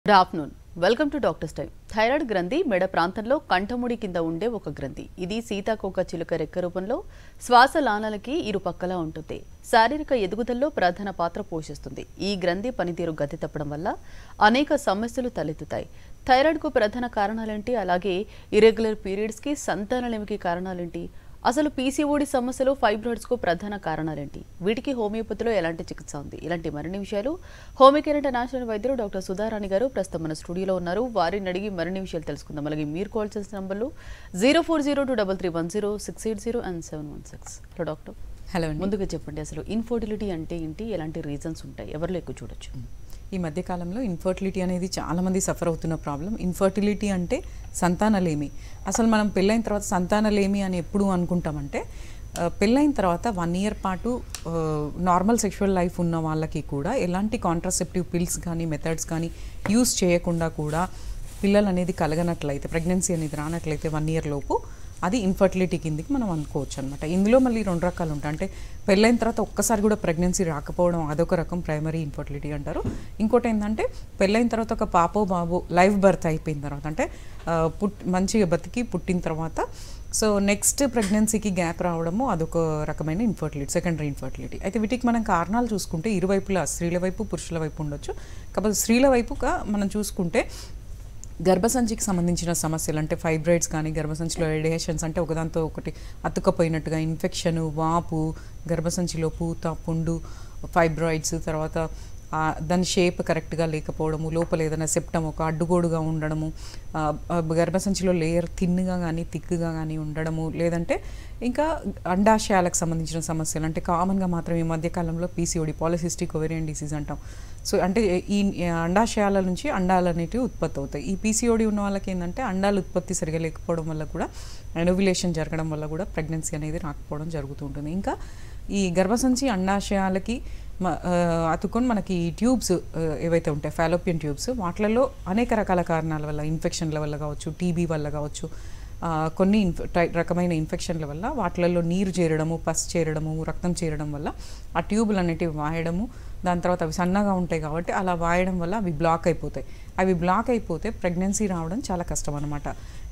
Good afternoon welcome to doctors time thyroid గ్రంథి మెడ ప్రాంతంలో కంఠముడి కింద ఉండే ఒక గ్రంథి ఇది సీతాకోక చిలుక రెక్క రూపంలో శ్వాస లానాలకి ఇరు పక్కలా ఉంటుంది శారీరక ఎదుగుదలలో ప్రధాన పాత్ర పోషిస్తుంది ఈ గ్రంథి పనితీరు గతి తప్పడం వల్ల అనేక సమస్యలు తలెత్తుతాయి థైరాయిడ్కు ప్రధాన కారణాలేంటి అలాగే ఇరెగ్యులర్ పీరియడ్స్కి సంతానలేమికి కారణాలేంటి అసలు పీసీఓడి సమస్యలు ఫైబ్రాయిడ్స్కు ప్రధాన కారణాలేంటి వీటికి హోమియోపతిలో ఎలాంటి చికిత్స ఉంది ఇలాంటి మరిన్ని విషయాలు హోమికేర్ ఇంటర్నేషనల్ వైద్యులు డాక్టర్ సుధారాణి గారు ప్రస్తుతం మన స్టూడియోలో ఉన్నారు వారిని అడిగి మరిన్ని విషయాలు తెలుసుకుందాం అలాగే మీరు కాల్ చేసిన నంబర్లు zero four zero two double three one zero six eight zero and seven one six hello doctor hello అండి ముందుగా చెప్పండి అసలు ఇన్ఫర్టిలిటీ అంటే ఏంటి ఎలాంటి రీజన్స్ ఉంటాయి ఎవరిలో ఎక్కువ చూడొచ్చు ఈ మధ్య కాలంలో ఇన్ఫర్టిలిటీ అనేది చాలా మంది సఫర్ అవుతున్న ప్రాబ్లం ఇన్ఫర్టిలిటీ అంటే సంతానలేమి అసలు మనం పెళ్ళైన తర్వాత సంతానలేమి అని ఎప్పుడు అనుకుంటామంటే ఆ, పెళ్ళైన తర్వాత వన్ ఇయర్ పాటు నార్మల్ సెక్షువల్ లైఫ్ ఉన్న వాళ్ళకి కూడా ఎలాంటి కాంట్రాసెప్టివ్ పిల్స్ కానీ మెథడ్స్ కానీ యూస్ చేయకుండా కూడా పిల్లలు అనేది కలగనట్లయితే ప్రెగ్నెన్సీ అనేది రానట్లయితే వన్ ఇయర్ లోపు అది ఇన్ఫర్టిలిటీ కిందికి మనం అనుకోవచ్చు అనమాట ఇందులో మళ్ళీ రెండు రకాలు ఉంటాయి అంటే పెళ్ళైన తర్వాత ఒక్కసారి కూడా ప్రెగ్నెన్సీ రాకపోవడం అదొక రకం ప్రైమరీ ఇన్ఫర్టిలిటీ అంటారు ఇంకోటి ఏంటంటే పెళ్ళైన తర్వాత ఒక పాపో బాబో లైవ్ బర్త్ అయిపోయిన తర్వాత అంటే ఆ, పుట్ మంచిగా బతికి పుట్టిన తర్వాత సో నెక్స్ట్ ప్రెగ్నెన్సీకి గ్యాప్ రావడము అదొక రకమైన ఇన్ఫర్టిలిటీ సెకండరీ ఇన్ఫర్టిలిటీ అయితే వీటికి మనం కారణాలు చూసుకుంటే ఇరువైపులా స్త్రీల వైపు పురుషుల వైపు ఉండొచ్చు కాకపోతే స్త్రీల వైపుగా మనం చూసుకుంటే గర్భసంచికి సంబంధించిన సమస్యలు అంటే ఫైబ్రాయిడ్స్ కానీ గర్భసంచిలో ఎడిహేషన్స్ అంటే ఒకదాంతో ఒకటి అతుక్కపోయినట్టుగా ఇన్ఫెక్షన్ వాపు గర్భసంచిలో పూత పుండు ఫైబ్రాయిడ్స్ తర్వాత ఆ, దాని షేప్ కరెక్ట్గా లేకపోవడము లోపల ఏదైనా సెప్టమ్ ఒక అడ్డుగోడుగా ఉండడము ఆ, ఆ, గర్భసంచిలో లేయర్ థిన్గా కానీ థిక్గా కానీ ఉండడము లేదంటే ఇంకా అండాశయాలకు సంబంధించిన సమస్యలు అంటే కామన్గా మాత్రం ఈ మధ్యకాలంలో పీసీఓడి పాలిసిస్టిక్ ఓవేరియన్ డిసీజ్ అంటాం సో అంటే ఈ అండాశయాల నుంచి అండాలు అనేటివి ఉత్పత్తి అవుతాయి ఈ పీసీఓడి ఉన్న వాళ్ళకి ఏంటంటే అండాలు ఉత్పత్తి సరిగా లేకపోవడం వల్ల కూడా ఎనోవిలేషన్ జరగడం వల్ల కూడా ప్రెగ్నెన్సీ అనేది రాకపోవడం జరుగుతూ ఉంటుంది ఇంకా ఈ గర్భసంచి అండాశయాలకి మ- ఆ, అతుక్కొని మనకి ట్యూబ్స్ ఏవైతే ఉంటాయి ఫాలోపియన్ ట్యూబ్స్ వాటిలలో అనేక రకాల కారణాల వల్ల ఇన్ఫెక్షన్ల వల్ల కావచ్చు టీబీ వల్ల కావచ్చు ఆ, కొన్ని ఇన్ఫ టై- రకమైన ఇన్ఫెక్షన్ల వల్ల వాటిలలో నీరు చేరడము పస్ చేరడము రక్తం చేరడం వల్ల ఆ ట్యూబులు అనేటివి వాయడము దాని తర్వాత అవి సన్నగా ఉంటాయి కాబట్టి అలా వాయడం వల్ల అవి బ్లాక్ అయిపోతాయి అవి బ్లాక్ అయిపోతే ప్రెగ్నెన్సీ రావడం చాలా కష్టం అనమాట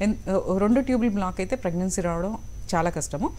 రెండు ట్యూబులు బ్లాక్ అయితే ప్రెగ్నెన్సీ రావడం చాలా కష్టము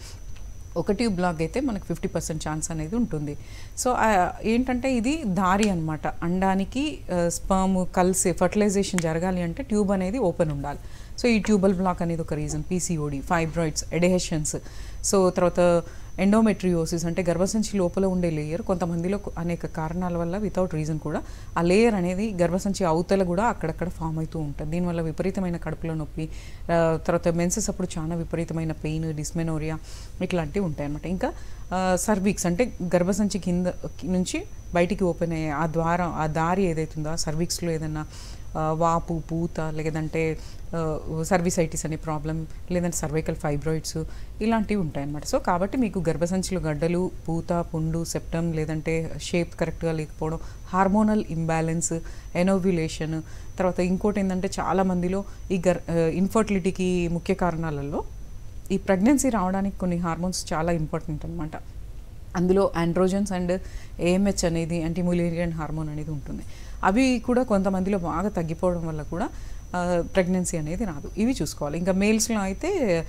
ఒక ట్యూబ్ బ్లాక్ అయితే మనకు ఫిఫ్టీ పర్సెంట్ ఛాన్స్ అనేది ఉంటుంది సో ఆ, ఏంటంటే ఇది దారి అనమాట అండానికి స్పర్మ్ కలిసి ఫర్టిలైజేషన్ జరగాలి అంటే ట్యూబ్ అనేది ఓపెన్ ఉండాలి సో ఈ ట్యూబల్ బ్లాక్ అనేది ఒక reason PCOD fibroids adhesions so తర్వాత ఎండోమెట్రియోసిస్ అంటే గర్భసంచి లోపల ఉండే లేయర్ కొంతమందిలో కొ- అనేక కారణాల వల్ల వితౌట్ రీజన్ కూడా ఆ లేయర్ అనేది గర్భసంచి అవతల కూడా అక్కడక్కడ ఫామ్ అవుతూ ఉంటుంది దీనివల్ల విపరీతమైన కడుపులో నొప్పి ఆ, తర్వాత మెన్సెస్ అప్పుడు చాలా విపరీతమైన పెయిన్ డిస్మెనోరియా ఇట్లాంటివి ఉంటాయి అన్నమాట ఇంకా సర్వీక్స్ అంటే గర్భసంచి కింద నుంచి బయటికి ఓపెన్ అయ్యే ఆ ద్వారం ఆ దారి ఏదైతుందో ఆ సర్వీక్స్లో ఏదైనా ఆ, వాపు పూత లేదంటే సర్వీసైటిస్ అనే ప్రాబ్లం లేదంటే సర్వైకల్ ఫైబ్రాయిడ్స్ ఇలాంటివి ఉంటాయన్నమాట సో కాబట్టి మీకు గర్భసంచిలో గడ్డలు పూత పుండు సెప్టమ్ లేదంటే షేప్ కరెక్ట్గా లేకపోవడం హార్మోనల్ ఇంబ్యాలెన్స్ ఎనోవ్యులేషన్ తర్వాత ఇంకోటి ఏంటంటే చాలా మందిలో ఈ గర్ ఇన్ఫర్టిలిటీకి ముఖ్య కారణాలలో ఈ ప్రెగ్నెన్సీ రావడానికి కొన్ని హార్మోన్స్ చాలా ఇంపార్టెంట్ అనమాట అందులో ఆండ్రోజన్స్ అండ్ ఏఎంహెచ్ అనేది యాంటీములేరియన్ హార్మోన్ అనేది ఉంటుంది అవి కూడా కొంతమందిలో బాగా తగ్గిపోవడం వల్ల కూడా ప్రెగ్నెన్సీ అనేది రాదు ఇవి చూసుకోవాలి ఇంకా మేల్స్లో అయితే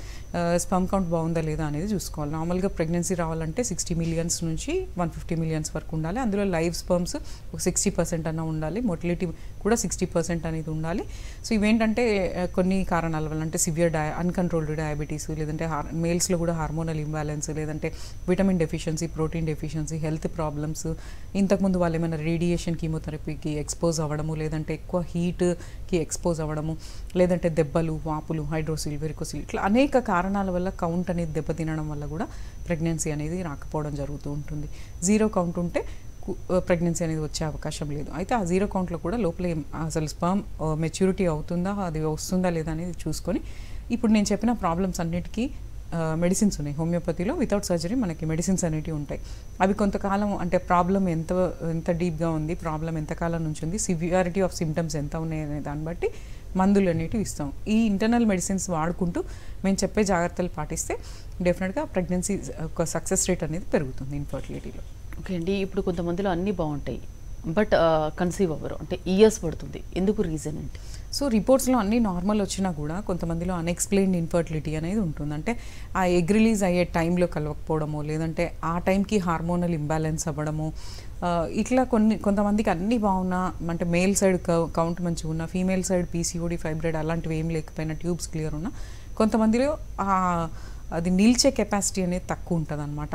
స్పమ్ కౌంట్ బాగుందా లేదా అనేది చూసుకోవాలి నార్మల్గా ప్రెగ్నెన్సీ రావాలంటే సిక్స్టీ మిలియన్స్ నుంచి వన్ ఫిఫ్టీ మిలియన్స్ వరకు ఉండాలి అందులో లైవ్ స్పర్మ్స్ ఒక సిక్స్టీ పర్సెంట్ అన్న ఉండాలి మొటిలిటీ కూడా సిక్స్టీ పర్సెంట్ అనేది ఉండాలి సో ఇవేంటంటే ఆ, కొన్ని కారణాల వల్ల అంటే సివియర్ డయ అన్కంట్రోల్డ్ డయాబెటీస్ లేదంటే హార్ మేల్స్లో కూడా హార్మోనల్ ఇంబ్యాలెన్స్ లేదంటే vitamin deficiency protein deficiency health problems ఇంతకుముందు వాళ్ళు ఏమైనా రేడియేషన్ కీమోథెరపీకి ఎక్స్పోజ్ అవ్వడము లేదంటే ఎక్కువ హీట్కి ఎక్స్పోజ్ అవ్వడము లేదంటే దెబ్బలు వాపులు హైడ్రోసిల్ వెరికోసిల్ ఇట్లా అనేక కారణాల వల్ల కౌంట్ అనేది దెబ్బతినడం వల్ల కూడా ప్రెగ్నెన్సీ అనేది రాకపోవడం జరుగుతూ ఉంటుంది జీరో కౌంట్ ఉంటే ప్రెగ్నెన్సీ అనేది వచ్చే అవకాశం లేదు అయితే ఆ జీరో కౌంట్లో కూడా లోపల ఏం- అసలు స్పర్మ్ మెచ్యూరిటీ అవుతుందా అది వస్తుందా లేదా అనేది చూసుకొని ఇప్పుడు నేను చెప్పిన ప్రాబ్లమ్స్ అన్నిటికీ మెడిసిన్స్ ఉన్నాయి హోమియోపతిలో వితౌట్ సర్జరీ మనకి మెడిసిన్స్ అనేటివి ఉంటాయి అవి కొంతకాలం అంటే ప్రాబ్లం ఎంత ఎంత డీప్గా ఉంది ప్రాబ్లం ఎంతకాలం నుంచి ఉంది సివియారిటీ ఆఫ్ సిమ్టమ్స్ ఎంత ఉన్నాయి అనే దాన్ని బట్టి మందులు అనేటివి ఇస్తాం ఈ ఇంటర్నల్ మెడిసిన్స్ వాడుకుంటూ మేము చెప్పే జాగ్రత్తలు పాటిస్తే డెఫినెట్గా ప్రెగ్నెన్సీ ఒక సక్సెస్ రేట్ అనేది పెరుగుతుంది ఇన్ఫర్టిలిటీలో ఓకే అండి ఇప్పుడు కొంతమందిలో అన్నీ బాగుంటాయి బట్ కన్సీవ్ అవ్వరు అంటే ఇయర్స్ పడుతుంది ఎందుకు రీజన్ ఏంటి సో రిపోర్ట్స్లో అన్ని నార్మల్ వచ్చినా కూడా కొంతమందిలో అన్ఎక్స్ప్లెయిన్డ్ ఇన్ఫర్టిలిటీ అనేది ఉంటుంది అంటే ఆ ఎగ్ రిలీజ్ అయ్యే టైంలో కలవకపోవడము లేదంటే ఆ టైంకి హార్మోనల్ ఇంబ్యాలెన్స్ అవ్వడము ఆ, ఇట్లా కొన్ని కొంతమందికి అన్నీ బాగున్నా అంటే మేల్ సైడ్ కౌంట్ మంచిగా ఉన్నా ఫీమేల్ సైడ్ పీసీఓడి ఫైబ్రాయిడ్ అలాంటివి ఏం లేకపోయినా ట్యూబ్స్ క్లియర్ ఉన్నా కొంతమందిలో ఆ, అది నిల్చే కెపాసిటీ అనేది తక్కువ ఉంటుంది అనమాట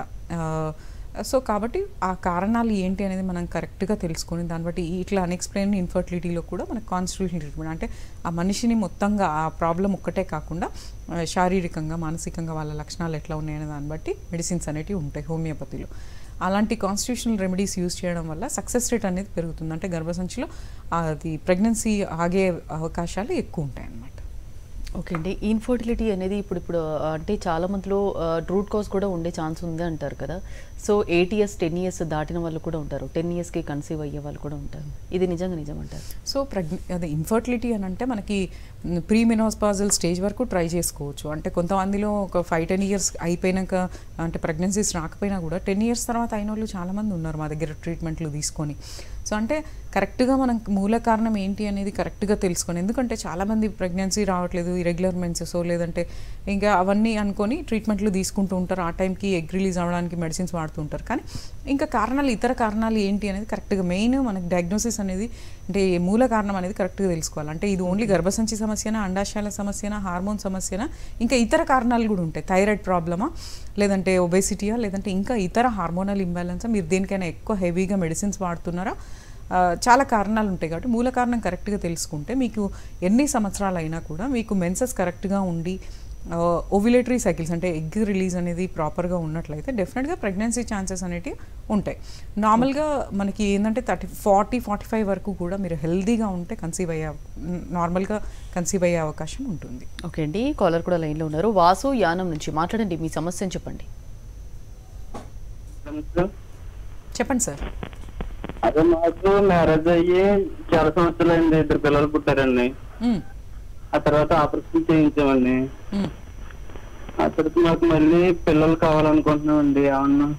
సో కాబట్టి ఆ కారణాలు ఏంటి అనేది మనం కరెక్ట్గా తెలుసుకొని దాన్ని బట్టి ఈ ఇట్లా అన్ఎక్స్ప్లెయిన్ ఇన్ఫర్టిలిటీలో కూడా మనకు కాన్స్టిట్యూషన్ ట్రీట్మెంట్ అంటే ఆ మనిషిని మొత్తంగా ఆ ప్రాబ్లం ఒక్కటే కాకుండా ఆ, శారీరకంగా మానసికంగా వాళ్ళ లక్షణాలు ఎట్లా ఉన్నాయనే దాన్ని బట్టి మెడిసిన్స్ అనేటివి ఉంటాయి హోమియోపతిలో అలాంటి కాన్స్టిట్యూషనల్ రెమెడీస్ యూస్ చేయడం వల్ల సక్సెస్ రేట్ అనేది పెరుగుతుంది అంటే గర్భసంచిలో అది ప్రెగ్నెన్సీ ఆగే అవకాశాలు ఎక్కువ ఉంటాయి అన్నమాట ఓకే అండి ఇన్ఫర్టిలిటీ అనేది ఇప్పుడు ఇప్పుడు ఆ, అంటే చాలా మందిలో రూట్ కాజ్ కూడా ఉండే ఛాన్స్ ఉంది అంటారు కదా so eight years ten years దాటిన వాళ్ళు కూడా ఉంటారు టెన్ ఇయర్స్కి కన్సీవ్ అయ్యే వాళ్ళు కూడా ఉంటారు ఇది నిజంగా నిజం అంటారు సో ప్రెగ్నె అదే ఇన్ఫర్టిలిటీ అని అంటే మనకి ప్రీ మెనోస్పాజల్ స్టేజ్ వరకు ట్రై చేసుకోవచ్చు అంటే కొంతమందిలో ఒక ఫైవ్ టెన్ ఇయర్స్ అయిపోయినాక అంటే ప్రెగ్నెన్సీస్ రాకపోయినా కూడా టెన్ ఇయర్స్ తర్వాత అయిన వాళ్ళు చాలామంది ఉన్నారు మా దగ్గర ట్రీట్మెంట్లు తీసుకొని సో అంటే కరెక్ట్గా మనం మూల కారణం ఏంటి అనేది కరెక్ట్గా తెలుసుకొని ఎందుకంటే చాలామంది ప్రెగ్నెన్సీ రావట్లేదు ఇరెగ్యులర్ మెన్సెస్ లేదంటే ఇంకా అవన్నీ అనుకొని ట్రీట్మెంట్లు తీసుకుంటూ ఉంటారు ఆ టైంకి ఎగ్ రిలీజ్ అవ్వడానికి మెడిసిన్స్ వాడుతూ ఉంటారు కానీ ఇంకా కారణాలు ఇతర కారణాలు ఏంటి అనేది కరెక్ట్గా మెయిన్ మనకి డయాగ్నోసిస్ అనేది అంటే ఏ మూల కారణం అనేది కరెక్ట్గా తెలుసుకోవాలి అంటే ఇది ఓన్లీ గర్భసంచి సమస్యనా అండాశయాల సమస్యనా హార్మోన్ సమస్యనా ఇంకా ఇతర కారణాలు కూడా ఉంటాయి థైరాయిడ్ ప్రాబ్లమా లేదంటే ఒబేసిటీయా లేదంటే ఇంకా ఇతర హార్మోనల్ ఇంబ్యాలెన్సా మీరు దేనికైనా ఎక్కువ హెవీగా మెడిసిన్స్ వాడుతున్నారా ఆ, చాలా కారణాలు ఉంటాయి కాబట్టి మూల కారణం కరెక్ట్గా తెలుసుకుంటే మీకు ఎన్ని సంవత్సరాలు అయినా కూడా మీకు మెన్సెస్ కరెక్ట్గా ఉండి ఓవిలేటరీ సైకిల్స్ అంటే ఎగ్ రిలీజ్ అనేది ప్రాపర్గా ఉన్నట్లయితే డెఫినెట్గా ప్రెగ్నెన్సీ ఛాన్సెస్ అనేవి ఉంటాయి నార్మల్గా మనకి ఏంటంటే థర్టీ ఫార్టీ ఫార్టీ ఫైవ్ వరకు కూడా మీరు హెల్దీగా ఉంటే కన్సీవ్ అయ్యే నార్మల్గా కన్సీవ్ అయ్యే అవకాశం ఉంటుంది ఓకే అండి కాలర్ కూడా లైన్లో ఉన్నారు వాసు యానం నుంచి మాట్లాడండి మీ సమస్యను చెప్పండి చెప్పండి సార్ అదే మాకు మ్యారేజ్ అయ్యి చాలా సంవత్సరాలు అయింది ఇద్దరు పిల్లలు పుట్టారండి మ్మ్. ఆ తర్వాత ఆపరేషన్ చేయించామండి మ్మ్. ఆ తర్వాత మాకు మళ్ళీ పిల్లలు కావాలనుకుంటున్నామండి ఏమన్నా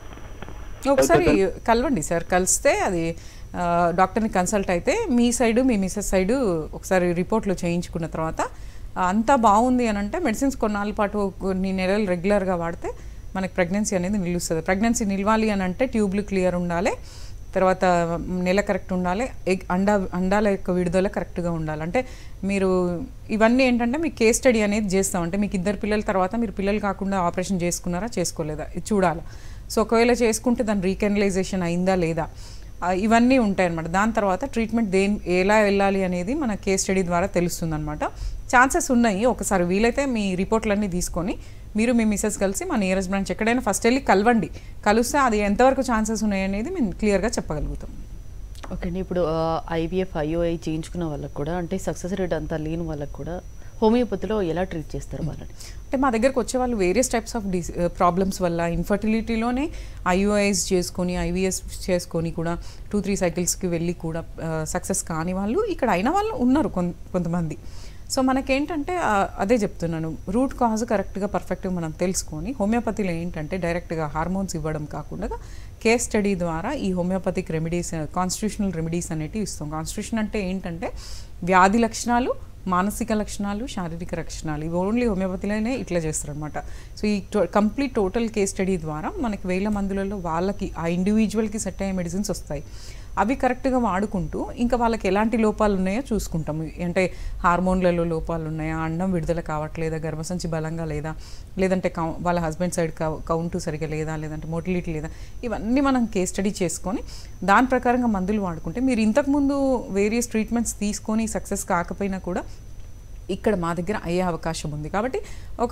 ఒకసారి కలవండి సార్ కలిస్తే అది ఆ, డాక్టర్ని కన్సల్ట్ అయితే మీ సైడు మీ మిస్సెస్ సైడు ఒకసారి రిపోర్ట్లు చేయించుకున్న తర్వాత ఆ, అంతా బాగుంది అని అంటే మెడిసిన్స్ కొన్నాళ్ళ పాటు కొన్ని నెలలు రెగ్యులర్గా వాడితే మనకి ప్రెగ్నెన్సీ అనేది నిలుస్తుంది ప్రెగ్నెన్సీ నిలవాలి అని అంటే ట్యూబ్లు క్లియర్ ఉండాలి తర్వాత నెల కరెక్ట్ ఉండాలి ఎగ్ అండా అండాల యొక్క విడుదల కరెక్ట్గా ఉండాలి అంటే మీరు ఇవన్నీ ఏంటంటే మీకు కేస్ స్టడీ అనేది చేస్తాం అంటే మీకు ఇద్దరు పిల్లల తర్వాత మీరు పిల్లలు కాకుండా ఆపరేషన్ చేసుకున్నారా చేసుకోలేదా ఇది చూడాలి సో ఒకవేళ చేసుకుంటే దాని రీకెనలైజేషన్ అయిందా లేదా ఆ, ఇవన్నీ ఉంటాయన్నమాట దాని తర్వాత ట్రీట్మెంట్ దేని ఎలా వెళ్ళాలి అనేది మన కేస్ స్టడీ ద్వారా తెలుస్తుంది అనమాట ఛాన్సెస్ ఉన్నాయి ఒకసారి వీలైతే మీ రిపోర్ట్లన్నీ తీసుకొని మీరు మీ మిస్సెస్ కలిసి మా నియరెస్ట్ బ్రాంచ్ ఎక్కడైనా ఫస్ట్ వెళ్ళి కలవండి కలిస్తే అది ఎంతవరకు ఛాన్సెస్ ఉన్నాయి అనేది మేము క్లియర్గా చెప్పగలుగుతాం ఓకే అండి ఇప్పుడు ఐవీఎఫ్ ఐఓఐ చేయించుకున్న వాళ్ళకి కూడా అంటే సక్సెస్ రేట్ అంతా లేని వాళ్ళకి కూడా హోమియోపతిలో ఎలా ట్రీట్ చేస్తారు వాళ్ళని అంటే మా దగ్గరకు వచ్చే వాళ్ళు వేరియస్ టైప్స్ ఆఫ్ డిస్ ప్రాబ్లమ్స్ వల్ల ఇన్ఫర్టిలిటీలోనే ఐయుఐస్ చేసుకొని ఐవీఎస్ చేసుకొని కూడా టూ త్రీ సైకిల్స్కి వెళ్ళి కూడా సక్సెస్ కాని వాళ్ళు ఇక్కడ అయిన వాళ్ళు ఉన్నారు కొన్- కొంతమంది సో మనకేంటంటే ఆ, అదే చెప్తున్నాను రూట్ కాజ్ కరెక్ట్గా పర్ఫెక్ట్గా మనం తెలుసుకొని హోమియోపతిలో ఏంటంటే డైరెక్ట్గా హార్మోన్స్ ఇవ్వడం కాకుండా కేస్ స్టడీ ద్వారా ఈ హోమియోపతిక్ రెమెడీస్ కాన్స్టిట్యూషనల్ రెమెడీస్ అనేటివి ఇస్తాం కాన్స్టిట్యూషన్ అంటే ఏంటంటే వ్యాధి లక్షణాలు మానసిక లక్షణాలు శారీరక లక్షణాలు ఇవి ఓన్లీ హోమియోపతిలోనే ఇట్లా చేస్తారనమాట సో ఈ కంప్లీట్ టోటల్ కేస్ స్టడీ ద్వారా మనకి వేల మందులలో వాళ్ళకి ఆ ఇండివిజువల్కి సెట్ అయ్యే మెడిసిన్స్ వస్తాయి అవి కరెక్ట్గా వాడుకుంటూ ఇంకా వాళ్ళకి ఎలాంటి లోపాలు ఉన్నాయో చూసుకుంటాము అంటే హార్మోన్లలో లోపాలు ఉన్నాయా అండం విడుదల కావట్లేదా గర్భసంచి బలంగా లేదా లేదంటే కౌ వాళ్ళ హస్బెండ్ సైడ్ కౌంట్ సరిగా లేదా లేదంటే మోటిలిటీ లేదా ఇవన్నీ మనం కేస్ స్టడీ చేసుకొని దాని ప్రకారంగా మందులు వాడుకుంటే మీరు ఇంతకుముందు వేరియస్ ట్రీట్మెంట్స్ తీసుకొని సక్సెస్ కాకపోయినా కూడా ఇక్కడ మా దగ్గర అయ్యే అవకాశం ఉంది కాబట్టి ఒక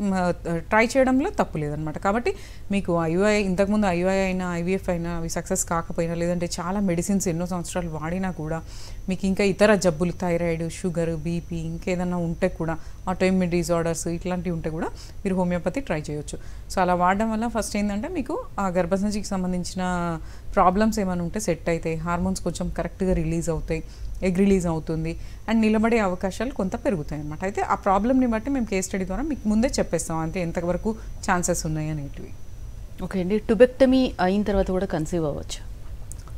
ట్రై చేయడంలో తప్పు లేదనమాట కాబట్టి మీకు ఐయుఐ ఇంతకుముందు ఐయుఐ అయినా ఐవీఎఫ్ అయినా అవి సక్సెస్ కాకపోయినా లేదంటే చాలా మెడిసిన్స్ ఎన్నో సంవత్సరాలు వాడినా కూడా మీకు ఇంకా ఇతర జబ్బులు థైరాయిడ్ షుగర్ బీపీ ఇంకేదన్నా ఉంటే కూడా ఆటోఇమ్యూన్ డిజార్డర్స్ ఇట్లాంటివి ఉంటే కూడా మీరు హోమియోపతి ట్రై చేయొచ్చు సో అలా వాడడం వల్ల ఫస్ట్ ఏంటంటే మీకు ఆ గర్భసంచికి సంబంధించిన ప్రాబ్లమ్స్ ఏమైనా ఉంటే సెట్ అవుతాయి హార్మోన్స్ కొంచెం కరెక్ట్గా రిలీజ్ అవుతాయి ఎగ్ రిలీజ్ అవుతుంది అండ్ నిలబడే అవకాశాలు కొంత పెరుగుతాయి అన్నమాట అయితే ఆ ప్రాబ్లమ్ని బట్టి మేము కేస్ స్టడీ ద్వారా మీకు ముందే చెప్పేస్తాం అంటే ఎంతవరకు ఛాన్సెస్ ఉన్నాయి అనేటివి ఓకే అండి టుబెక్టమీ అయిన తర్వాత కూడా కన్సీవ్ అవ్వచ్చు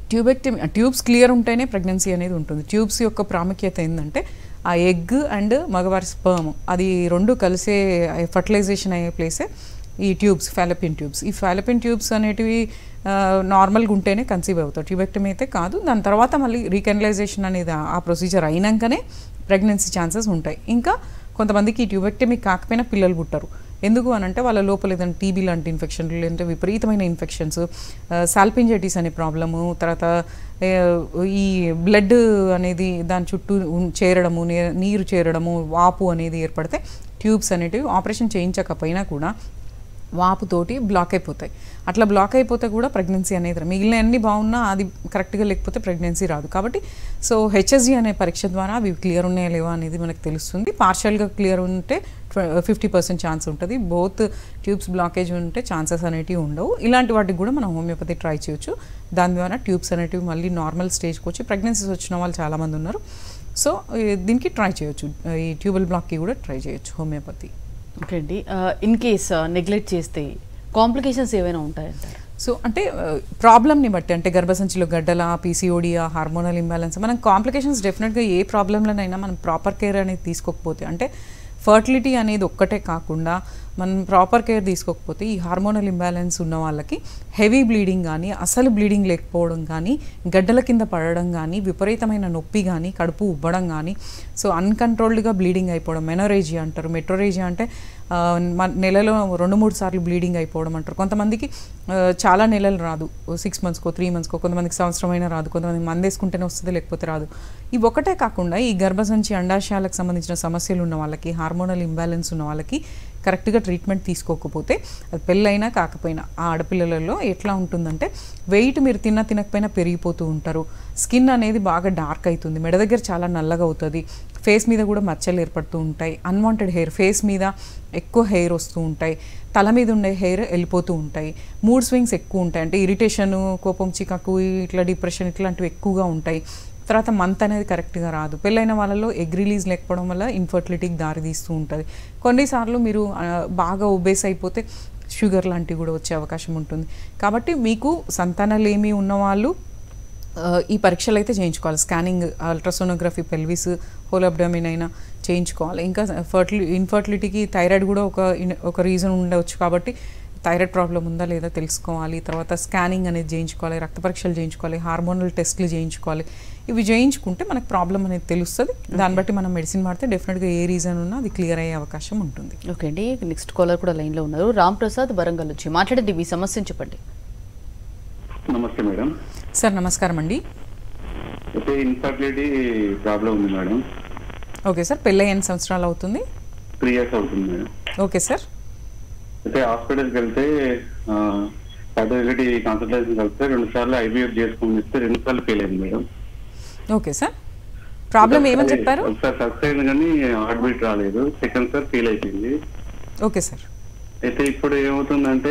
ట్యూబెక్టమీ ట్యూబ్స్ క్లియర్ ఉంటేనే ప్రెగ్నెన్సీ అనేది ఉంటుంది ట్యూబ్స్ యొక్క ప్రాముఖ్యత ఏంటంటే ఆ ఎగ్ అండ్ మగవారి స్పర్మ్ అది రెండు కలిసే ఫర్టిలైజేషన్ అయ్యే ప్లేసే ఈ ట్యూబ్స్ ఫాలపిన్ ట్యూబ్స్ ఈ ఫాలపిన్ ట్యూబ్స్ అనేటివి నార్మల్గా ఉంటేనే కన్సీవ్ అవుతాయి ట్యూబెక్టమీ అయితే కాదు దాని తర్వాత మళ్ళీ రీకెనలైజేషన్ అనేది ఆ- ఆ ప్రొసీజర్ అయినాకనే ప్రెగ్నెన్సీ ఛాన్సెస్ ఉంటాయి ఇంకా కొంతమందికి ఈ ట్యూబెక్టమీ కాకపోయినా పిల్లలు పుట్టరు ఎందుకు అని అంటే వాళ్ళ లోపల ఏదైనా టీబీ లాంటి ఇన్ఫెక్షన్లు లేదంటే విపరీతమైన ఇన్ఫెక్షన్స్ సాల్పింజైటిస్ అనే ప్రాబ్లము తర్వాత ఏ, ఈ బ్లడ్ అనేది దాని చుట్టూ ఉన్- చేరడము నే- నీరు చేరడము వాపు అనేది ఏర్పడితే ట్యూబ్స్ అనేటివి ఆపరేషన్ చేయించకపోయినా కూడా వాపుతోటి బ్లాక్ అయిపోతాయి అట్లా బ్లాక్ అయిపోతే కూడా ప్రెగ్నెన్సీ అనేది రా- మిగిలిన అన్ని బాగున్నా అది కరెక్ట్గా లేకపోతే ప్రెగ్నెన్సీ రాదు కాబట్టి సో హెచ్ఎస్జి అనే పరీక్ష ద్వారా అవి క్లియర్ ఉన్నాయా లేవా అనేది మనకు తెలుస్తుంది పార్షియల్గా క్లియర్ ఉంటే ఫిఫ్టీ పర్సెంట్ ఛాన్స్ ఉంటుంది బోత్ ట్యూబ్స్ బ్లాకేజ్ ఉంటే ఛాన్సెస్ అనేటివి ఉండవు ఇలాంటి వాటికి కూడా మనం హోమియోపతి ట్రై చేయొచ్చు దాని ద్వారా ట్యూబ్స్ అనేటివి మళ్ళీ నార్మల్ స్టేజ్కి వచ్చి ప్రెగ్నెన్సీస్ వచ్చిన వాళ్ళు చాలామంది ఉన్నారు సో ఈ- దీనికి ట్రై చేయొచ్చు ఈ ట్యూబల్ బ్లాక్కి కూడా ట్రై చేయొచ్చు హోమియోపతి ఓకే అండి ఇన్ కేస్ నెగ్లెక్ట్ చేస్తే కాంప్లికేషన్స్ ఏమైనా ఉంటాయంటారు సో అంటే ప్రాబ్లమ్ని బట్టి అంటే గర్భసంచిలో గడ్డల పీసీఓడియా హార్మోనల్ ఇంబ్యాలెన్స్ మనం కాంప్లికేషన్స్ డెఫినెట్గా ఏ ప్రాబ్లంలోనైనా మనం ప్రాపర్ కేర్ అనేది తీసుకోకపోతే అంటే ఫర్టిలిటీ అనేది ఒక్కటే కాకుండా మనం ప్రాపర్ కేర్ తీసుకోకపోతే ఈ హార్మోనల్ ఇంబ్యాలెన్స్ ఉన్న వాళ్ళకి హెవీ బ్లీడింగ్ కానీ అసలు బ్లీడింగ్ లేకపోవడం కానీ గడ్డల కింద పడడం కానీ విపరీతమైన నొప్పి కానీ కడుపు ఉబ్బడం కానీ సో అన్కంట్రోల్డ్గా బ్లీడింగ్ అయిపోవడం మెనోరేజియా అంటారు మెట్రోరేజియా అంటే ఆ, మ- నెలలో రెండు మూడు సార్లు బ్లీడింగ్ అయిపోవడం అంటారు కొంతమందికి ఆ, చాలా నెలలు రాదు సిక్స్ మంత్స్కో త్రీ మంత్స్కో కొంతమందికి సంవత్సరమైనా రాదు కొంతమంది మంది వేసుకుంటేనే వస్తుంది లేకపోతే రాదు ఇవి ఒకటే కాకుండా ఈ గర్భసంచి అండాశయాలకు సంబంధించిన సమస్యలు ఉన్న వాళ్ళకి హార్మోనల్ ఇంబ్యాలెన్స్ ఉన్న వాళ్ళకి కరెక్ట్గా ట్రీట్మెంట్ తీసుకోకపోతే అది పెళ్ళైనా కాకపోయినా ఆ ఆడపిల్లలలో ఎట్లా ఉంటుందంటే వెయిట్ మీరు తిన్న తినకపోయినా పెరిగిపోతూ ఉంటారు స్కిన్ అనేది బాగా డార్క్ అవుతుంది మెడ దగ్గర చాలా నల్లగా అవుతుంది ఫేస్ మీద కూడా మచ్చలు ఏర్పడుతూ ఉంటాయి అన్వాంటెడ్ హెయిర్ ఫేస్ మీద ఎక్కువ హెయిర్ వస్తూ ఉంటాయి తల మీద ఉండే హెయిర్ వెళ్ళిపోతూ ఉంటాయి మూడ్ స్వింగ్స్ ఎక్కువ ఉంటాయి అంటే ఇరిటేషన్ కోపం చికాకు ఇట్లా డిప్రెషన్ ఇట్లాంటివి ఎక్కువగా ఉంటాయి తర్వాత మంత్ అనేది కరెక్ట్గా రాదు పెళ్ళైన వాళ్ళలో ఎగ్ రిలీజ్ లేకపోవడం వల్ల ఇన్ఫర్టిలిటీకి దారి తీస్తూ ఉంటుంది కొన్నిసార్లు మీరు ఆ, బాగా ఒబేస్ అయిపోతే షుగర్ లాంటివి కూడా వచ్చే అవకాశం ఉంటుంది కాబట్టి మీకు సంతానలేమి ఉన్నవాళ్ళు ఆ, ఈ పరీక్షలు అయితే చేయించుకోవాలి scanning ultrasonography pelvis whole abdomen అయినా చేయించుకోవాలి ఇంకా ఫర్టిలి ఇన్ఫర్టిలిటీకి థైరాయిడ్ కూడా ఒక ఇన్- ఒక రీజన్ ఉండవచ్చు కాబట్టి థైరాయిడ్ ప్రాబ్లం ఉందా లేదా తెలుసుకోవాలి తర్వాత స్కానింగ్ అనేది చేయించుకోవాలి రక్త పరీక్షలు చేయించుకోవాలి హార్మోనల్ టెస్ట్లు చేయించుకోవాలి ఇవి చేయించుకుంటే మనకు ప్రాబ్లం అనేది తెలుస్తుంది దాన్ని బట్టి మనం మెడిసిన్ వాడితే డెఫినెట్గా ఏ రీజన్ ఉన్నా అది క్లియర్ అయ్యే అవకాశం ఉంటుంది ఓకే అండి నెక్స్ట్ కాలర్ కూడా లైన్లో ఉన్నారు రామ్ ప్రసాద్ వరంగల్ నుంచి మాట్లాడండి మీ సమస్యను చెప్పండి నమస్తే మేడం సార్ నమస్కారం అండి అయితే ఇన్ఫర్టిలిటీ ప్రాబ్లం ఉంది మేడం ఓకే సార్ పెళ్ళై ఎన్ని సంవత్సరాలు అవుతుంది త్రీ ఇయర్స్ అవుతుంది మేడం ఓకే సార్ అయితే హాస్పిటల్కి వెళ్తే ఫర్టిలిటీ కన్సల్టేషన్ కలిస్తే రెండు సార్లు ఐవీఎఫ్ చేసుకోమని ఇస్తే రెండు సార్లు ఫెయిల్ అయింది మేడం ఓకే సార్ ప్రాబ్లం ఏమని చెప్పారు ఒకసారి సక్సెస్ అయింది కానీ హార్ట్ బీట్ రాలేదు సెకండ్ సార్ ఫెయిల్ అయిపోయింది ఓకే సార్ అయితే ఇప్పుడు ఏమవుతుందంటే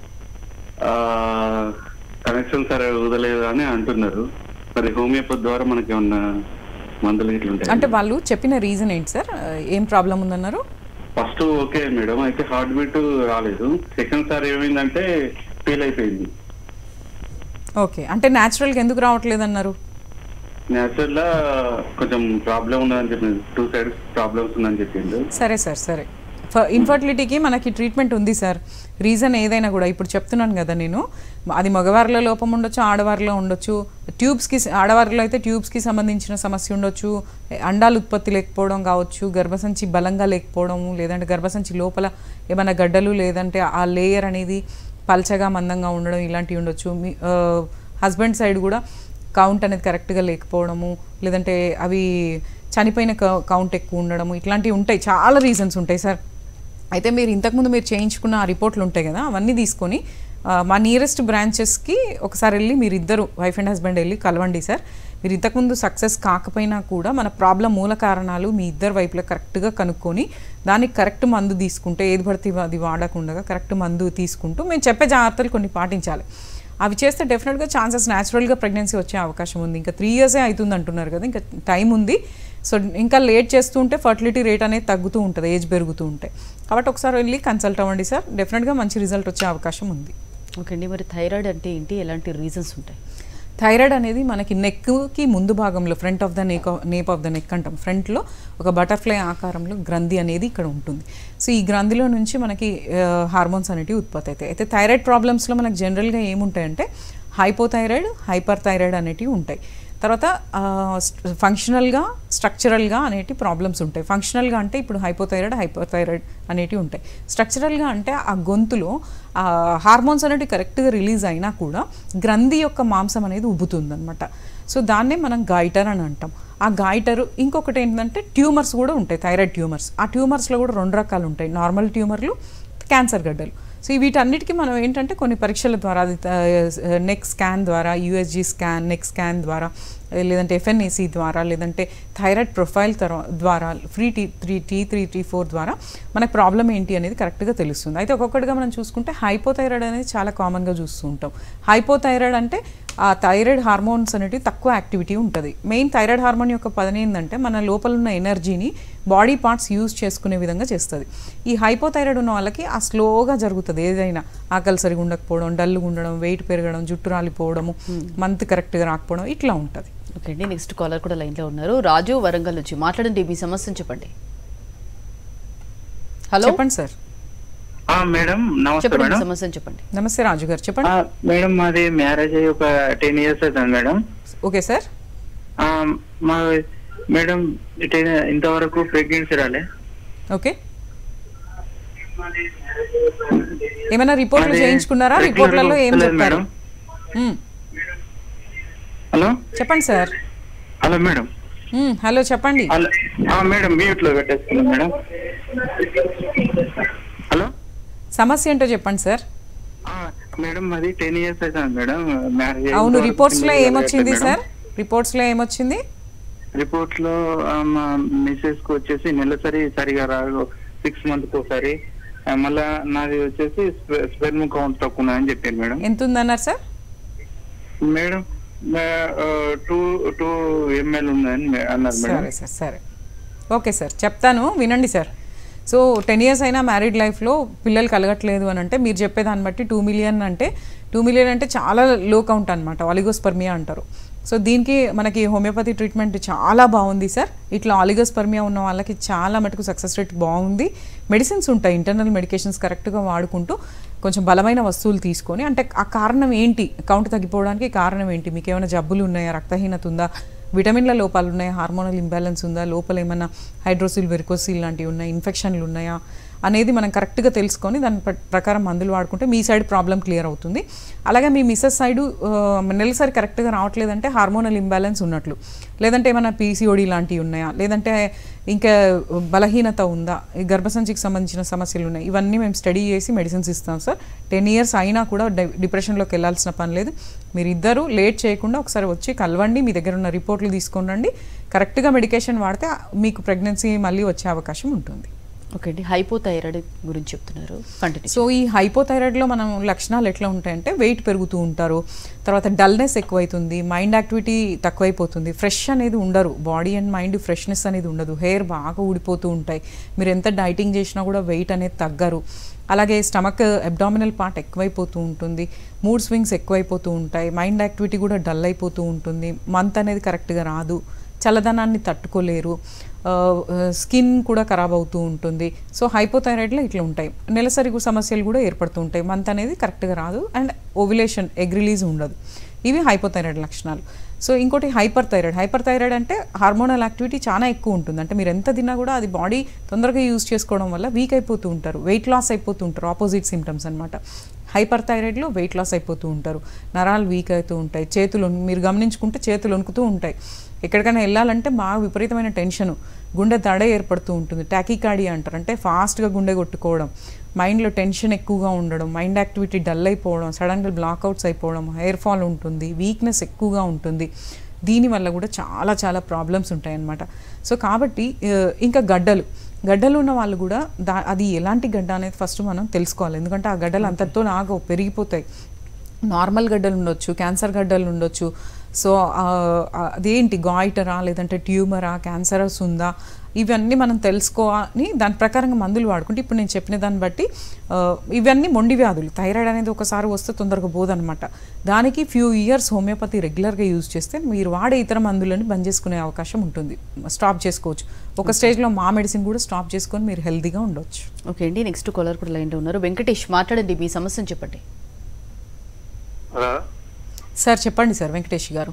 కనెక్షన్ సరే వదలేదు అని అంటున్నారు మరి హోమియోపతి ద్వారా మనకి ఏమన్నా మందులు ఇట్లా అంటే ఉంటాయి వాళ్ళు చెప్పిన రీజన్ ఏంటి సార్ ఏం ప్రాబ్లం ఉందన్నారు ఫస్ట్ ఓకే మేడం అయితే హార్ట్ బీట్ రాలేదు సెకండ్ సార్ ఏమైందంటే ఫెయిల్ అయిపోయింది ఓకే అంటే న్యాచురల్గా ఎందుకు రావట్లేదు అన్నారు నేచురల్ గా కొంచెం ప్రాబ్లం ఉందని చెప్పింది టూ సైడ్స్ ప్రాబ్లమ్స్ ఉందని చెప్పిండు సరే సార్ సరే ఇన్ఫర్టిలిటీకి మనకి ట్రీట్మెంట్ ఉంది సార్ రీజన్ ఏదైనా కూడా ఇప్పుడు చెప్తున్నాను కదా నేను అది మగవారిలో లోపం ఉండొచ్చు ఆడవారిలో ఉండొచ్చు ట్యూబ్స్కి ఆడవారిలో అయితే ట్యూబ్స్కి సంబంధించిన సమస్య ఉండొచ్చు అండాలు ఉత్పత్తి లేకపోవడం కావచ్చు గర్భసంచి బలంగా లేకపోవడం లేదంటే గర్భసంచి లోపల ఏమైనా గడ్డలు లేదంటే ఆ లేయర్ అనేది పల్చగా మందంగా ఉండడం ఇలాంటివి ఉండొచ్చు మీ హస్బెండ్ సైడ్ కూడా కౌంట్ అనేది కరెక్ట్గా లేకపోవడము లేదంటే అవి చనిపోయిన కౌంట్ ఎక్కువ ఉండడము ఇట్లాంటివి ఉంటాయి చాలా రీజన్స్ ఉంటాయి సార్ అయితే మీరు ఇంతకుముందు మీరు చేయించుకున్న ఆ రిపోర్ట్లు ఉంటాయి కదా అవన్నీ తీసుకొని ఆ, మా నియరెస్ట్ బ్రాంచెస్కి ఒకసారి వెళ్ళి మీరు ఇద్దరు వైఫ్ అండ్ హస్బెండ్ వెళ్ళి కలవండి సార్ మీరు ఇంతకుముందు సక్సెస్ కాకపోయినా కూడా మన ప్రాబ్లం మూల కారణాలు మీ ఇద్దరు వైపులో కరెక్ట్గా కనుక్కొని దానికి కరెక్ట్ మందు తీసుకుంటే ఏది పడితే అది వాడకుండా కరెక్ట్ మందు తీసుకుంటూ మేము చెప్పే జాగ్రత్తలు కొన్ని పాటించాలి అవి చేస్తే డెఫినెట్గా ఛాన్సెస్ న్యాచురల్గా ప్రెగ్నెన్సీ వచ్చే అవకాశం ఉంది ఇంకా త్రీ ఇయర్సే అవుతుంది అంటున్నారు కదా ఇంకా టైం ఉంది సో ఇంకా లేట్ చేస్తూ ఉంటే ఫర్టిలిటీ రేట్ అనేది తగ్గుతూ ఉంటుంది ఏజ్ పెరుగుతూ ఉంటాయి కాబట్టి ఒకసారి వెళ్ళి కన్సల్ట్ అవ్వండి సార్ డెఫినెట్గా మంచి రిజల్ట్ వచ్చే అవకాశం ఉంది ఓకే అండి మరి థైరాయిడ్ అంటే ఏంటి ఎలాంటి రీజన్స్ ఉంటాయి థైరాయిడ్ అనేది మనకి నెక్కి ముందు భాగంలో front of the neck nape of the neck అంటాం ఫ్రంట్లో ఒక బటర్ఫ్లై ఆకారంలో గ్రంథి అనేది ఇక్కడ ఉంటుంది సో ఈ గ్రంథిలో నుంచి మనకి హార్మోన్స్ అనేటివి ఉత్పత్తి అవుతాయి అయితే థైరాయిడ్ ప్రాబ్లమ్స్లో మనకి జనరల్గా ఏముంటాయంటే హైపోథైరాయిడ్ హైపర్ థైరాయిడ్ అనేటివి ఉంటాయి తర్వాత ఫంక్షనల్గా స్ట్రక్చరల్గా అనేటి ప్రాబ్లమ్స్ ఉంటాయి ఫంక్షనల్గా అంటే ఇప్పుడు హైపోథైరాయిడ్ హైపోథైరాయిడ్ అనేటివి ఉంటాయి స్ట్రక్చరల్గా అంటే ఆ గొంతులో ఆ హార్మోన్స్ అనేటివి కరెక్ట్గా రిలీజ్ అయినా కూడా గ్రంథి యొక్క మాంసం అనేది ఉబ్బుతుందన్నమాట సో దాన్నే మనం గాయిటర్ అని అంటాం ఆ గాయిటర్ ఇంకొకటి ఏంటంటే ట్యూమర్స్ కూడా ఉంటాయి థైరాయిడ్ ట్యూమర్స్ ఆ ట్యూమర్స్లో కూడా రెండు రకాలు ఉంటాయి నార్మల్ ట్యూమర్లు క్యాన్సర్ గడ్డలు సో వీటన్నిటికీ మనం ఏంటంటే కొన్ని పరీక్షల ద్వారా అది నెక్ స్కాన్ ద్వారా యూఎస్జీ స్కాన్ నెక్ స్కాన్ ద్వారా లేదంటే ఎఫ్ఎన్ఏసి ద్వారా లేదంటే థైరాయిడ్ ప్రొఫైల్ తర్వా- ద్వారా free T three T three T four ద్వారా మనకు ప్రాబ్లం ఏంటి అనేది కరెక్ట్గా తెలుస్తుంది అయితే ఒక్కొక్కటిగా మనం చూసుకుంటే హైపోథైరాయిడ్ అనేది చాలా కామన్గా చూస్తూ ఉంటాం హైపోథైరాయిడ్ అంటే ఆ థైరాయిడ్ హార్మోన్స్ అనేటివి తక్కువ యాక్టివిటీ ఉంటుంది మెయిన్ థైరాయిడ్ హార్మోన్ యొక్క పని ఏంటంటే మన లోపల ఉన్న ఎనర్జీని బాడీ పార్ట్స్ యూజ్ చేసుకునే విధంగా చేస్తుంది ఈ హైపోథైరాయిడ్ ఉన్న వాళ్ళకి ఆ స్లోగా జరుగుతుంది ఏదైనా ఆకలి సరిగా ఉండకపోవడం డల్గా ఉండడం వెయిట్ పెరగడం జుట్టు రాలిపోవడము మంత్ కరెక్ట్గా రాకపోవడం ఇట్లా ఉంటుంది ఓకే అండి నెక్స్ట్ కాలర్ కూడా లైన్లో ఉన్నారు రాజు వరంగల్ నుంచి మాట్లాడండి మీ సమస్యను చెప్పండి హలో చెప్పండి సార్ ఆ, మేడం నమస్తే చెప్పండి మీ మేడం సమస్యను చెప్పండి నమస్తే రాజు గారు చెప్పండి ఆ, మేడం మాది మ్యారేజ్ అయ్యి ఒక టెన్ ఇయర్స్ అవుతుంది మేడం ఓకే సార్ ఆ, మా మేడం టెన్ ఇంతవరకు ప్రెగ్నెన్సీ రాలే ఓకే ఏమైనా రిపోర్ట్లు అదే చేయించుకున్నారా regular రిపోర్ట్లలో ఏం వస్తలేదు చెప్పారు మేడం. మ్మ్. హలో చెప్పండి సార్ హలో మేడం మ్మ్, హలో చెప్పండి హలో ఆ, మేడం మ్యూట్ లో పెట్టేసుకున్నాం మేడం హలో సమస్య ఏంటో చెప్పండి సార్ ఆ, మేడం మాది టెన్ ఇయర్స్ అవుతుంది మేడం మ్యారేజ్ అయ్యి అవును ఇంతవరకు రిపోర్ట్స్ లో single ఏమొచ్చింది మేడం. సార్ రిపోర్ట్స్ లో ఏమొచ్చింది రిపోర్ట్ లో ఆ, మా మిస్సెస్ కు వచ్చేసి నెలసరి సరిగా రాదు సిక్స్ మంత్ ఒకసారి ఆ, మళ్ళా నాది వచ్చేసి స్పెర్మ్ కౌంట్ తక్కువ ఉన్నదని చెప్పారు మేడం ఎంత ఉందన్నారు sir madam two two ML ఉందని మే- అన్నారు మేడం సరే సార్ సరే ఓకే సార్ చెప్తాను వినండి సార్ సో టెన్ ఇయర్స్ అయినా మ్యారీడ్ లైఫ్లో పిల్లలు కలగట్లేదు అని అంటే మీరు చెప్పే దాన్ని బట్టి టూ మిలియన్ అంటే టూ మిలియన్ అంటే చాలా లో కౌంట్ అనమాట ఆలిగోస్పర్మియా అంటారు సో దీనికి మనకి హోమియోపతి ట్రీట్మెంట్ చాలా బాగుంది సార్ ఇట్లా ఆలిగోస్పర్మియా ఉన్న వాళ్ళకి చాలా మటుకు సక్సెస్ రేట్ బాగుంది మెడిసిన్స్ ఉంటాయి ఇంటర్నల్ మెడికేషన్స్ కరెక్ట్గా వాడుకుంటూ కొంచెం బలమైన వస్తువులు తీసుకొని అంటే ఆ కారణం ఏంటి కౌంట్ తగ్గిపోవడానికి కారణం ఏంటి మీకు ఏమైనా జబ్బులు ఉన్నాయా రక్తహీనత ఉందా విటమిన్ల లోపాలు ఉన్నాయా హార్మోనల్ ఇంబ్యాలెన్స్ ఉందా లోపల ఏమైనా హైడ్రోసిల్ వెరికోసిల్ లాంటివి ఉన్నాయా ఇన్ఫెక్షన్లు ఉన్నాయా అనేది మనం కరెక్ట్గా తెలుసుకొని దాని ప్ర- ప్రకారం మందులు వాడుకుంటే మీ సైడ్ ప్రాబ్లం క్లియర్ అవుతుంది అలాగే మీ మిస్సెస్ సైడు నెలసరి కరెక్ట్గా రావట్లేదంటే హార్మోనల్ ఇంబ్యాలెన్స్ ఉన్నట్లు లేదంటే ఏమైనా పీసీఓడి లాంటివి ఉన్నాయా లేదంటే ఇంకా బలహీనత ఉందా ఈ గర్భసంచికి సంబంధించిన సమస్యలు ఉన్నాయి ఇవన్నీ మేము స్టడీ చేసి మెడిసిన్స్ ఇస్తాం సార్ టెన్ ఇయర్స్ అయినా కూడా డి- డిప్రెషన్లోకి వెళ్ళాల్సిన పని లేదు మీరు ఇద్దరు లేట్ చేయకుండా ఒకసారి వచ్చి కలవండి మీ దగ్గర ఉన్న రిపోర్ట్లు తీసుకొని రండి కరెక్ట్గా మెడికేషన్ వాడితే మీకు ప్రెగ్నెన్సీ మళ్ళీ వచ్చే అవకాశం ఉంటుంది ఓకే అండి హైపోథైరాయిడ్ గురించి చెప్తున్నారు కంటిన్యూ సో ఈ హైపోథైరాయిడ్లో మనం లక్షణాలు ఎట్లా ఉంటాయంటే వెయిట్ పెరుగుతూ ఉంటారు తర్వాత డల్నెస్ ఎక్కువైతుంది మైండ్ యాక్టివిటీ తక్కువైపోతుంది ఫ్రెష్ అనేది ఉండరు బాడీ అండ్ మైండ్ ఫ్రెష్నెస్ అనేది ఉండదు హెయిర్ బాగా ఊడిపోతూ ఉంటాయి మీరు ఎంత డైటింగ్ చేసినా కూడా వెయిట్ అనేది తగ్గరు అలాగే స్టమక్ అబ్డామినల్ పార్ట్ ఎక్కువైపోతూ ఉంటుంది మూడ్ స్వింగ్స్ ఎక్కువైపోతూ ఉంటాయి మైండ్ యాక్టివిటీ కూడా డల్ అయిపోతూ ఉంటుంది మంత్ అనేది కరెక్ట్గా రాదు చల్లదనాన్ని తట్టుకోలేరు స్కిన్ కూడా ఖరాబ్ అవుతూ ఉంటుంది సో హైపోథైరాయిడ్లో ఇట్లా ఉంటాయి నెలసరి సమస్యలు కూడా ఏర్పడుతూ ఉంటాయి మంత్ అనేది కరెక్ట్గా రాదు అండ్ ఓవిలేషన్ ఎగ్ రిలీజ్ ఉండదు ఇవి హైపోథైరాయిడ్ లక్షణాలు సో ఇంకోటి హైపర్ థైరాయిడ్ హైపర్ థైరాయిడ్ అంటే హార్మోనల్ యాక్టివిటీ చాలా ఎక్కువ ఉంటుంది అంటే మీరు ఎంత తిన్నా కూడా అది బాడీ తొందరగా యూజ్ చేసుకోవడం వల్ల వీక్ అయిపోతూ ఉంటారు వెయిట్ లాస్ అయిపోతూ ఉంటారు ఆపోజిట్ సిమ్టమ్స్ అనమాట హైపర్ థైరాయిడ్లో వెయిట్ లాస్ అయిపోతూ ఉంటారు నరాలు వీక్ అవుతూ ఉంటాయి చేతులు వణు- మీరు గమనించుకుంటే చేతులు వణుకుతూ ఉంటాయి ఎక్కడికైనా వెళ్ళాలంటే బాగా విపరీతమైన టెన్షన్ గుండె దడ ఏర్పడుతూ ఉంటుంది టాకికాడి అంటారు అంటే ఫాస్ట్గా గుండె కొట్టుకోవడం మైండ్లో టెన్షన్ ఎక్కువగా ఉండడం మైండ్ యాక్టివిటీ డల్ అయిపోవడం సడన్గా బ్లాక్అవుట్స్ అయిపోవడం హెయిర్ ఫాల్ ఉంటుంది వీక్నెస్ ఎక్కువగా ఉంటుంది దీనివల్ల కూడా చాలా చాలా ప్రాబ్లమ్స్ ఉంటాయన్నమాట సో కాబట్టి ఆ, ఇంకా గడ్డలు గడ్డలు ఉన్న వాళ్ళు కూడా దా అది ఎలాంటి గడ్డ అనేది ఫస్ట్ మనం తెలుసుకోవాలి ఎందుకంటే ఆ గడ్డలు అంతటితో ఆగవు పెరిగిపోతాయి నార్మల్ గడ్డలు ఉండొచ్చు క్యాన్సర్ గడ్డలు ఉండొచ్చు సో ఆ, ఆ, అదేంటి గాయిటరా లేదంటే ట్యూమరా క్యాన్సరస్ ఉందా ఇవన్నీ మనం తెలుసుకోని దాని ప్రకారంగా మందులు వాడుకుంటే ఇప్పుడు నేను చెప్పిన దాన్ని బట్టి ఆ, ఇవన్నీ మొండి వ్యాధులు థైరాయిడ్ అనేది ఒకసారి వస్తే తొందరగా పోదనమాట దానికి ఫ్యూ ఇయర్స్ హోమియోపతి రెగ్యులర్గా యూజ్ చేస్తే మీరు వాడే ఇతర మందులని బంద్ చేసుకునే అవకాశం ఉంటుంది స్టాప్ చేసుకోవచ్చు ఒక స్టేజ్లో మా మెడిసిన్ కూడా స్టాప్ చేసుకొని మీరు హెల్తీగా ఉండొచ్చు ఓకే అండి నెక్స్ట్ కాలర్ కూడా లైన్లో ఉన్నారు వెంకటేష్ మాట్లాడండి మీ సమస్యను చెప్పండి హలో సార్ చెప్పండి సార్ వెంకటేష్ గారు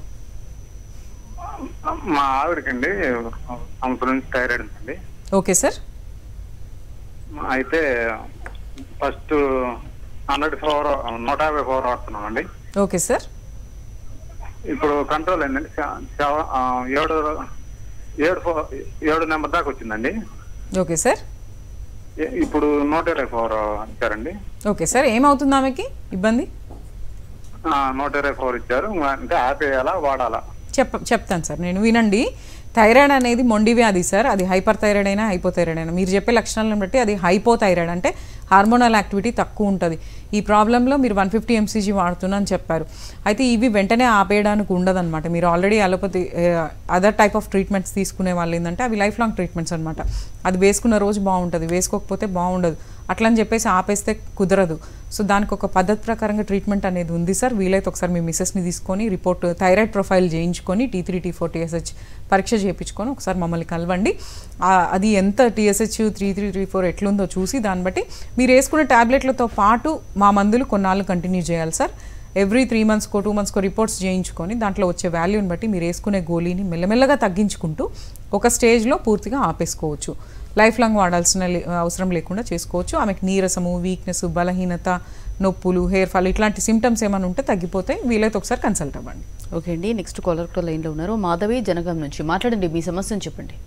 మా ఆవిడకండి సంవత్సరం నుంచి థైరాయిడ్ ఉందండి ఓకే సార్ అయితే ఫస్ట్ హండ్రెడ్ ఫోర్ నూట యాభై ఫోర్ వాడుతున్నామండి ఓకే సార్ ఇప్పుడు కంట్రోల్ అయిందండి సె- సెవ- ఆ, ఏడు ఏడు ఫో ఏడు నెంబర్ దాకా వచ్చిందండి ఓకే సార్ ఏ- ఇప్పుడు నూట ఇరవై ఫోర్ ఇచ్చారండి ఓకే సార్ ఏమవుతుంది ఆమెకి ఇబ్బంది ఆ, నూట ఇరవై ఫోర్ ఇచ్చారు అంటే ఆపేయాలా వాడాలా చెప్ చెప్తాను సార్ నేను వినండి థైరాయిడ్ అనేది మొండి వ్యాధి సార్ అది హైపర్ థైరాయిడ్ అయినా హైపోథైరాయిడ్ అయినా మీరు చెప్పే లక్షణాలను బట్టి అది హైపోథైరాయిడ్ అంటే హార్మోనల్ యాక్టివిటీ తక్కువ ఉంటుంది ఈ ప్రాబ్లంలో మీరు వన్ ఫిఫ్టీ ఎంసీజీ వాడుతున్నా అని చెప్పారు అయితే ఇవి వెంటనే ఆపేయడానికి ఉండదన్నమాట మీరు already allopathy other type of treatments తీసుకునే వాళ్ళు ఏంటంటే అవి లైఫ్ లాంగ్ ట్రీట్మెంట్స్ అనమాట అది వేసుకున్న రోజు బాగుంటుంది వేసుకోకపోతే బాగుండదు అట్లా అని చెప్పేసి ఆపేస్తే కుదరదు సో దానికి ఒక పద్ధతి ప్రకారంగా ట్రీట్మెంట్ అనేది ఉంది సార్ వీలైతే ఒకసారి మీ మిస్సెస్ని తీసుకొని రిపోర్ట్ థైరాయిడ్ ప్రొఫైల్ చేయించుకొని T three T four TSH పరీక్ష చేయించుకొని ఒకసారి మమ్మల్ని కలవండి ఆ, అది ఎంత TSH three three three four ఎట్లుందో చూసి దాన్ని బట్టి మీరు వేసుకునే ట్యాబ్లెట్లతో పాటు మా మందులు కొన్నాళ్ళు కంటిన్యూ చేయాలి సార్ ఎవ్రీ త్రీ మంత్స్కో టూ మంత్స్కో రిపోర్ట్స్ చేయించుకొని దాంట్లో వచ్చే వాల్యూని బట్టి మీరు వేసుకునే గోళీని మెల్లమెల్లగా తగ్గించుకుంటూ ఒక స్టేజ్లో పూర్తిగా ఆపేసుకోవచ్చు లైఫ్ లాంగ్ వాడాల్సిన లే- అవసరం లేకుండా చేసుకోవచ్చు ఆమెకు నీరసము వీక్నెస్ బలహీనత నొప్పులు హెయిర్ ఫాల్ ఇట్లాంటి సిమ్టమ్స్ ఏమైనా ఉంటే తగ్గిపోతాయి వీలైతే ఒకసారి కన్సల్ట్ అవ్వండి ఓకే అండి నెక్స్ట్ కాలర్ కూడా లైన్లో ఉన్నారు మాధవి జనగాం నుంచి మాట్లాడండి మీ సమస్యను చెప్పండి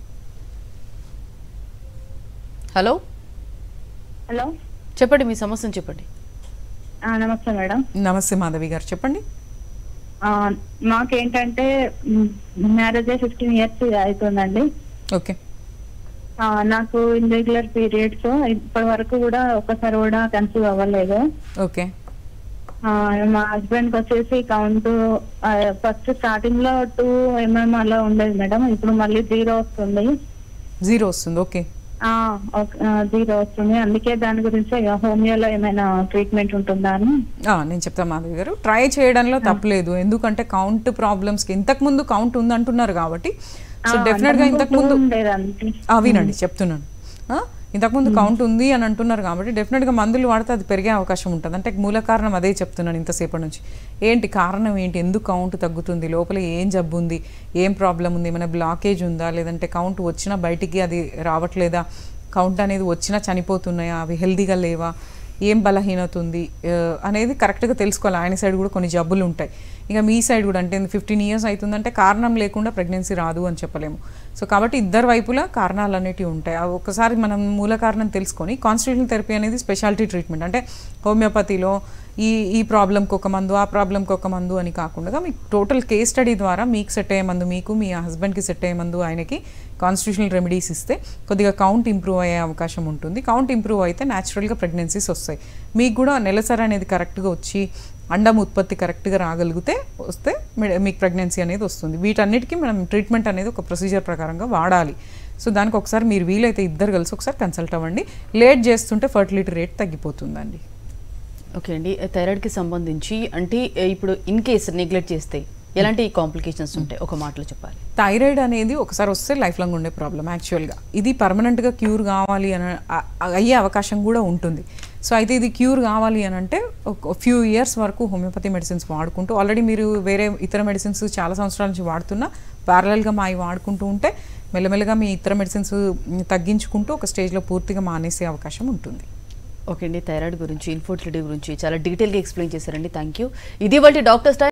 హలో హలో చెప్పండి మీ సమస్యను చెప్పండి ఆ, నమస్తే మేడం నమస్తే మాధవి గారు చెప్పండి ఆ, మాకేంటంటే మ్యారేజ్ అయ్యి ఫిఫ్టీన్ ఇయర్స్ అవుతుందండి ఓకే ఆ, నాకు ఇర్రెగ్యులర్ పీరియడ్స్ ఇప్పటి వరకు కూడా ఒక్కసారి కూడా కన్సీవ్ అవ్వలేదు ఓకే ఆ, మా హస్బెండ్ కి వచ్చేసి కౌంట్ ఫస్ట్ స్టార్టింగ్ లో టూ ఎంఎం అలా ఉండేది మేడం ఇప్పుడు మళ్ళీ జీరో వస్తుంది జీరో వస్తుంది ఓకే ఆ, ఒక- ఆ, జీరో వస్తుంది అందుకే దాని గురించి ఇక హోమియోలో ఏమైనా ట్రీట్మెంట్ ఉంటుందా అని ఆ, నేను చెప్తాను మాధవి గారు ట్రై చేయడంలో తప్పలేదు ఎందుకంటే కౌంట్ ప్రాబ్లమ్స్కి ఇంతకు ముందు కౌంట్ ఉందంటున్నారు కాబట్టి సో ఆ, డెఫినెట్గా అంతకుముందు ఇంతకు ముందు two ఉండేదండి ఆ, వినండి చెప్తున్నాను ఆ, ఇంతకుముందు కౌంట్ ఉంది అని అంటున్నారు కాబట్టి డెఫినెట్గా మందులు వాడితే అది పెరిగే అవకాశం ఉంటుంది అంటే మూల కారణం అదే చెప్తున్నాను ఇంతసేపటి నుంచి ఏంటి కారణం ఏంటి ఎందుకు కౌంట్ తగ్గుతుంది లోపల ఏం జబ్బు ఉంది ఏం ప్రాబ్లం ఉంది ఏమైనా బ్లాకేజ్ ఉందా లేదంటే కౌంట్ వచ్చినా బయటికి అది రావట్లేదా కౌంట్ అనేది వచ్చినా చనిపోతున్నాయా అవి హెల్దీగా లేవా ఏం బలహీనత ఉంది ఆ, అనేది కరెక్ట్గా తెలుసుకోవాలి ఆయన సైడ్ కూడా కొన్ని జబ్బులు ఉంటాయి ఇక మీ సైడ్ కూడా అంటే ఫిఫ్టీన్ ఇయర్స్ అవుతుందంటే కారణం లేకుండా ప్రెగ్నెన్సీ రాదు అని చెప్పలేము సో కాబట్టి ఇద్దరు వైపులా కారణాలు అనేటివి ఉంటాయి అవి ఒకసారి మనం మూల కారణం తెలుసుకొని కాన్స్టిట్యూషన్ థెరపీ అనేది స్పెషాలిటీ ట్రీట్మెంట్ అంటే హోమియోపతిలో ఈ ఈ ప్రాబ్లంకి ఒక మందు ఆ ప్రాబ్లంకి ఒక మందు అని కాకుండా మీకు టోటల్ కేస్ స్టడీ ద్వారా మీకు సెట్ అయ్యే మందు మీకు మీ హస్బెండ్కి సెట్ అయ్యే మందు ఆయనకి కాన్స్టిట్యూషనల్ రెమెడీస్ ఇస్తే కొద్దిగా కౌంట్ ఇంప్రూవ్ అయ్యే అవకాశం ఉంటుంది కౌంట్ ఇంప్రూవ్ అయితే న్యాచురల్గా ప్రెగ్నెన్సీస్ వస్తాయి మీకు కూడా నెలసరి అనేది కరెక్ట్గా వచ్చి అండం ఉత్పత్తి కరెక్ట్గా రాగలిగితే వస్తే మీ- మీకు ప్రెగ్నెన్సీ అనేది వస్తుంది వీటన్నిటికీ మనం ట్రీట్మెంట్ అనేది ఒక ప్రొసీజర్ ప్రకారంగా వాడాలి సో దానికి ఒకసారి మీరు వీలైతే ఇద్దరు కలిసి ఒకసారి కన్సల్ట్ అవ్వండి లేట్ చేస్తుంటే ఫర్టిలిటీ రేట్ తగ్గిపోతుందండి ఓకే అండి థైరాయిడ్కి సంబంధించి అంటే ఏ, ఇప్పుడు ఇన్ కేస్ నెగ్లెక్ట్ చేస్తే ఎలాంటి కాంప్లికేషన్స్ ఉంటాయి ఒక మాటలో చెప్పాలి థైరాయిడ్ అనేది ఒకసారి వస్తే లైఫ్ లాంగ్ ఉండే ప్రాబ్లం యాక్చువల్గా ఇది పర్మనెంట్గా క్యూర్ కావాలి అని అ- అయ్యే అవకాశం కూడా ఉంటుంది సో అయితే ఇది క్యూర్ కావాలి అని అంటే ఒక ఫ్యూ ఇయర్స్ వరకు హోమియోపతి మెడిసిన్స్ వాడుకుంటూ ఆల్రెడీ మీరు వేరే ఇతర మెడిసిన్స్ చాలా సంవత్సరాల నుంచి వాడుతున్నా ప్యారలల్గా మా వాడుకుంటూ ఉంటే మెల్లమెల్లగా మీ ఇతర మెడిసిన్స్ తగ్గించుకుంటూ ఒక స్టేజ్లో పూర్తిగా మానేసే అవకాశం ఉంటుంది ఓకే అండి థైరాయిడ్ గురించి ఇన్ఫర్టిలిటీ గురించి చాలా డీటెయిల్గా ఎక్స్ప్లెయిన్ చేశారండి థ్యాంక్ యూ ఇది వాళ్ళ డాక్టర్ స్టైల్